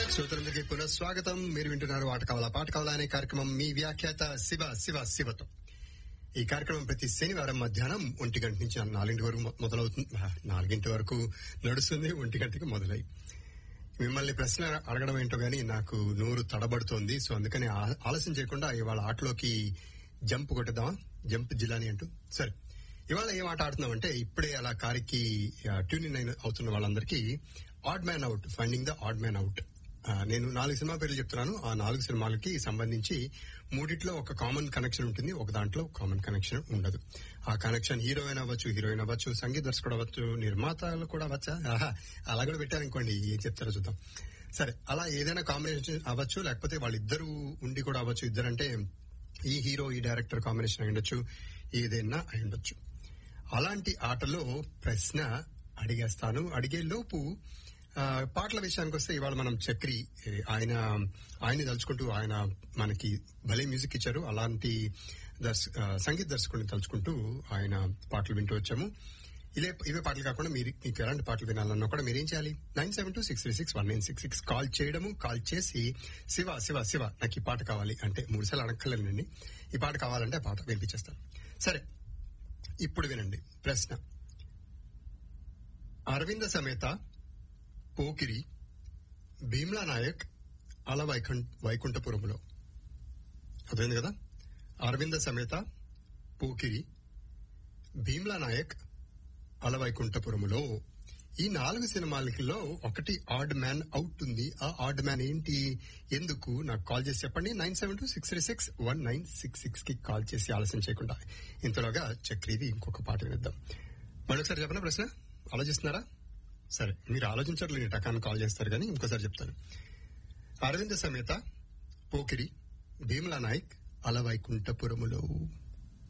శ్రోతలందరికీ పునఃస్వాగతం మీరు వింటున్నారు ఆట కావాలా పాట కావాలా అనే కార్యక్రమం మీ వ్యాఖ్యాత శివ శివ శివతో ఈ కార్యక్రమం ప్రతి శనివారం మధ్యాహ్నం ఒంటి గంట నుంచి నాలుగింటి వరకు మొ- మొదలవుతుంది ఆ, నాలుగింటి వరకు నడుస్తుంది ఒంటి గంటకి మొదలై మిమ్మల్ని ప్రశ్న అడగడం ఏంటో గానీ నాకు నోరు తడబడుతోంది సో అందుకని ఆ- ఆలస్యం చేయకుండా ఇవాళ ఆటలోకి జంప్ కొట్టేద్దామా జంప్ జిల్లాని అంటూ సరే ఇవాళ ఏం ఆట ఆడుతున్నామంటే ఇప్పుడే అలా కారికి ట్యూన్ ఇన్ అవుతున్న వాళ్ళందరికీ odd man out finding the odd man out నేను నాలుగు సినిమా పేర్లు చెప్తున్నాను ఆ నాలుగు సినిమాలకి సంబంధించి మూడిట్లో ఒక కామన్ కనెక్షన్ ఉంటుంది ఒక దాంట్లో కామన్ కనెక్షన్ ఉండదు ఆ కనెక్షన్ హీరోయిన్ అవ్వచ్చు హీరోయిన్ అవ్వచ్చు సంగీత దర్శకుడు అవ్వచ్చు నిర్మాతలు కూడా అవ్వచ్చా ఆహా, అలా కూడా పెట్టారనుకోండి ఏం చెప్తారో చూద్దాం సరే అలా ఏదైనా కాంబినేషన్ అవ్వచ్చు లేకపోతే వాళ్ళిద్దరూ ఉండి కూడా అవ్వచ్చు ఇద్దరంటే ఈ హీరో ఈ డైరెక్టర్ కాంబినేషన్ అయి ఉండొచ్చు ఏదైనా అయి ఉండొచ్చు అలాంటి ఆటలో ప్రశ్న అడిగేస్తాను అడిగే లోపు ఆ, పాటల విషయానికి వస్తే ఇవాళ మనం చక్రి ఏ, ఆయన ఆయన్ని తలుచుకుంటూ ఆయన మనకి భలే మ్యూజిక్ ఇచ్చారు అలాంటి దర్శ ఆ, సంగీత దర్శకుడిని తలుచుకుంటూ ఆయన పాటలు వింటూ వచ్చాము ఇదే ఇవే పాటలు కాకుండా మీరు మీకు ఎలాంటి పాటలు వినాలన్నా కూడా మీరు ఏం చేయాలి nine seven two six three six one nine six six call చేయడము కాల్ చేసి శివ శివ శివ నాకు ఈ పాట కావాలి అంటే మూడు సార్లు అడగలేనండి ఈ పాట కావాలంటే ఆ పాట వినిపించేస్తాను సరే ఇప్పుడు వినండి ప్రశ్న అరవింద సమేత పోకిరి భీమ్లా నాయక్ అల వైకుంఠ వైకుంఠపురంలో అర్థమైంది కదా అరవింద సమేత పోకిరి భీమ్లా నాయక్ అల వైకుంఠపురములో ఈ నాలుగు సినిమాలలో ఒకటి ఆడ్ మ్యాన్ అవుట్ ఉంది ఆ ఆడ్ మ్యాన్ ఏంటి ఎందుకు నాకు కాల్ చేసి చెప్పండి nine seven two six three six one nine six six కి కాల్ చేసి ఆలస్యం చేయకుండా ఇంతలోగా చక్రీది ఇంకొక పాట వినిద్దాం మరొకసారి చెప్పిన ప్రశ్న ఆలోచిస్తున్నారా సరే మీరు ఆలోచించట్లేదు టకాన్ని కాల్ చేస్తారు కానీ ఇంకోసారి చెప్తాను అరవింద సమేత పోకిరి భీమలా నాయక్ అలవైకుంఠపురములో